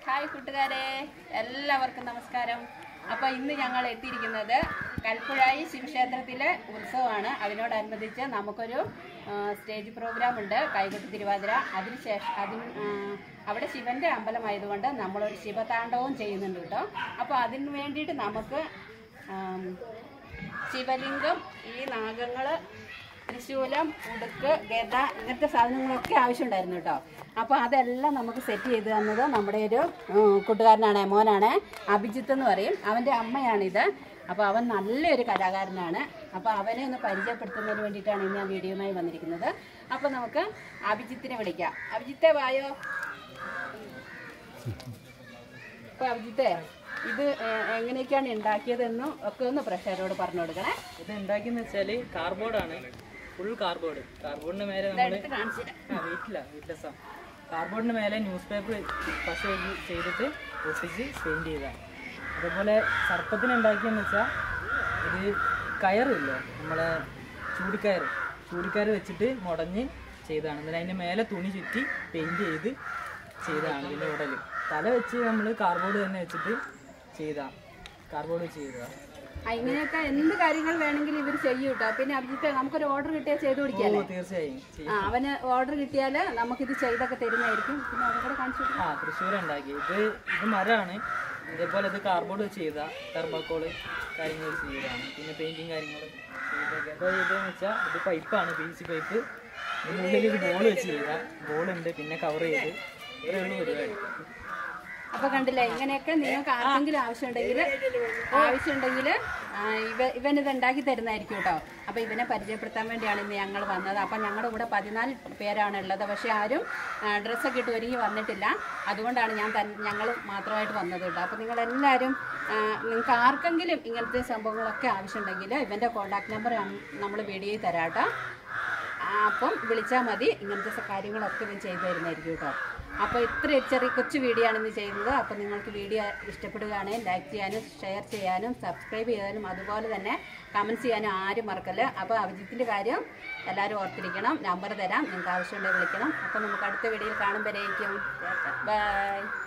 Hi കൂട്ടുകാരെ എല്ലാവർക്കും നമസ്കാരം അപ്പോൾ ഇന്ന് ഞങ്ങൾ എത്തിയിരിക്കുന്നത് കൽപ്പുഴായി ശിവക്ഷേത്രത്തിലെ ഉത്സവമാണ് അതിനോടനുബന്ധിച്ച് നമുക്കൊരു ആ, സ്റ്റേജ് പ്രോഗ്രാം ഉണ്ട് കൈകൊട്ടി തിരുവാതിര അതിനുശേഷം അതിന് ആ, അവിടെ ശിവന്റെ അമ്പലമായതുകൊണ്ട് നമ്മളൊരു ശിവതാണ്ഡവവും ചെയ്യുന്നുണ്ട് കേട്ടോ അപ്പോൾ അതിന് വേണ്ടിയിട്ട് നമുക്ക് ആം, ശിവലിംഗം ഈ നാഗങ്ങൾ ത്രിശൂലം ഉടുക്ക് ഗത ഇങ്ങനത്തെ സാധനങ്ങളൊക്കെ ആവശ്യമുണ്ടായിരുന്നു കേട്ടോ അപ്പോൾ അതെല്ലാം നമുക്ക് സെറ്റ് ചെയ്ത് തന്നത് നമ്മുടെ ഒരു ഉം, കൂട്ടുകാരനാണ് മോനാണ് അഭിജിത്ത് എന്ന് പറയും അവൻ്റെ അമ്മയാണിത് അപ്പോൾ അവൻ നല്ലൊരു കലാകാരനാണ് അപ്പോൾ അവനെ ഒന്ന് പരിചയപ്പെടുത്തുന്നതിന് വേണ്ടിയിട്ടാണ് ഇന്ന് ഞാൻ വീഡിയോയുമായി വന്നിരിക്കുന്നത് അപ്പോൾ നമുക്ക് അഭിജിത്തിനെ വിളിക്കാം അഭിജിത്തെ വായോ അപ്പോൾ അഭിജിത്തെ ഇത് ഏഹ്, എങ്ങനെയൊക്കെയാണ് ഉണ്ടാക്കിയതെന്നും ഒക്കെ ഒന്ന് പ്രഷറോട് പറഞ്ഞു കൊടുക്കണേ ഇത് ഉണ്ടാക്കിയെന്ന് വെച്ചാല് കാർബോർഡാണ് ഫുൾ കാർബോർഡ് കാർബോർഡിന് മേലെ നമ്മൾ എടുത്ത് കാണിച്ചു തരാം ആ വീട്ടില്ല വീട്ടിലെ കാർബോർഡിന് മേലെ ന്യൂസ് പേപ്പർ പശ എഴുതി ചെയ്തിട്ട് ഒട്ടിച്ച് പെയിൻറ് ചെയ്തതാണ് അതേപോലെ സർപ്പത്തിന് ഉണ്ടാക്കിയെന്ന് വെച്ചാൽ ഇത് കയറില്ലേ നമ്മളെ ചൂടിക്കയർ ചൂടിക്കയർ വെച്ചിട്ട് മുടഞ്ഞ് ചെയ്തതാണ് എന്നിട്ട് അതിൻ്റെ മേലെ തുണി ചുറ്റി പെയിൻറ് ചെയ്ത് ചെയ്തതാണ് ഇതിൻ്റെ ഉടൽ തല വെച്ച് നമ്മൾ കാർബോർഡ് തന്നെ വെച്ചിട്ട് ചെയ്തതാണ് കാർബോർഡ് വെച്ച് ചെയ്തതാണ് ആ, ഇങ്ങനെയൊക്കെ എന്ത് കാര്യങ്ങൾ വേണമെങ്കിലും ഇവർ ചെയ്യും കേട്ടോ പിന്നെ അഭിജിത്ത് നമുക്കൊരു ഓർഡർ കിട്ടിയാൽ ചെയ്തു ഓ കൊടുക്കാല്ലേ തീർച്ചയായും ചെയ്യും ആ അവന് ഓർഡർ കിട്ടിയാൽ നമുക്കിത് ചെയ്തൊക്കെ തരുന്നതായിരിക്കും പിന്നെ അതും കൂടെ കാണിച്ചു കൊടുക്കാം. ആ തൃശ്ശൂർ ഉണ്ടാക്കി ഇത് ഇത് മരമാണ് ഇതേപോലെ ഇത് കാർബോർഡ് വെച്ച് ചെയ്ത തെർമോക്കോള് കാര്യങ്ങൾ വെച്ച് ചെയ്തതാണ് പിന്നെ പെയിന്റിങ് കാര്യങ്ങൾ ചെയ്തൊക്കെ അപ്പോൾ ഇതെന്ന് വെച്ചാൽ ഇത് പൈപ്പാണ് പി സി പൈപ്പ് ഇതിനുള്ളിൽ ഒരു ബോൾ വെച്ച് ചെയ്ത ബോളുണ്ട് പിന്നെ കവർ ചെയ്ത് ഇത്രയേ ഉള്ളൂ പരിപാടി അപ്പൊ കണ്ടില്ലേ ഇങ്ങനെയൊക്കെ നിങ്ങൾക്ക് ആർക്കെങ്കിലും ആവശ്യമുണ്ടെങ്കിൽ ആവശ്യമുണ്ടെങ്കിൽ ഇവ ഇവൻ ഇത് ഉണ്ടാക്കി തരുന്നതായിരിക്കും കേട്ടോ അപ്പൊ ഇവനെ പരിചയപ്പെടുത്താൻ വേണ്ടിയാണ് ഇന്ന് ഞങ്ങൾ വന്നത് അപ്പൊ ഞങ്ങളുടെ കൂടെ പതിനാല് പേരാണ് ഉള്ളത് പക്ഷെ ആരും ഡ്രസ്സൊക്കെ ഇട്ട് ഒരുങ്ങി വന്നിട്ടില്ല അതുകൊണ്ടാണ് ഞാൻ ഞങ്ങൾ മാത്രമായിട്ട് വന്നത് കേട്ടോ അപ്പൊ നിങ്ങൾ എല്ലാവരും നിങ്ങൾക്ക് ആർക്കെങ്കിലും ഇങ്ങനത്തെ സംഭവങ്ങളൊക്കെ ആവശ്യമുണ്ടെങ്കിൽ ഇവന്റെ കോൺടാക്ട് നമ്പർ നമ്മൾ വീഡിയോയിൽ തരാം കേട്ടോ ആ, അപ്പം വിളിച്ചാൽ മതി ഇങ്ങനത്തെ സ- കാര്യങ്ങളൊക്കെ ഇവൻ ചെയ്തു തരുന്നതായിരിക്കും കേട്ടോ അപ്പോൾ ഇത്ര ചെറിയ കൊച്ചു വീഡിയോ ആണ് ഇന്ന് ചെയ്യുന്നത് അപ്പോൾ നിങ്ങൾക്ക് വീഡിയോ ഇഷ്ടപ്പെടുകയാണെങ്കിൽ ലൈക്ക് ചെയ്യാനും ഷെയർ ചെയ്യാനും സബ്സ്ക്രൈബ് ചെയ്യാനും അതുപോലെ തന്നെ കമൻറ്റ് ചെയ്യാനും ആരും മറക്കല്ല അപ്പോൾ അഭിജിത്തിൻ്റെ കാര്യം എല്ലാവരും ഓർത്തിരിക്കണം നമ്പർ തരാം നിങ്ങൾക്ക് ആവശ്യമുണ്ടെങ്കിൽ വിളിക്കണം അപ്പോൾ നമുക്ക് അടുത്ത വീഡിയോയിൽ കാണുമ്പോഴേക്കും ബൈ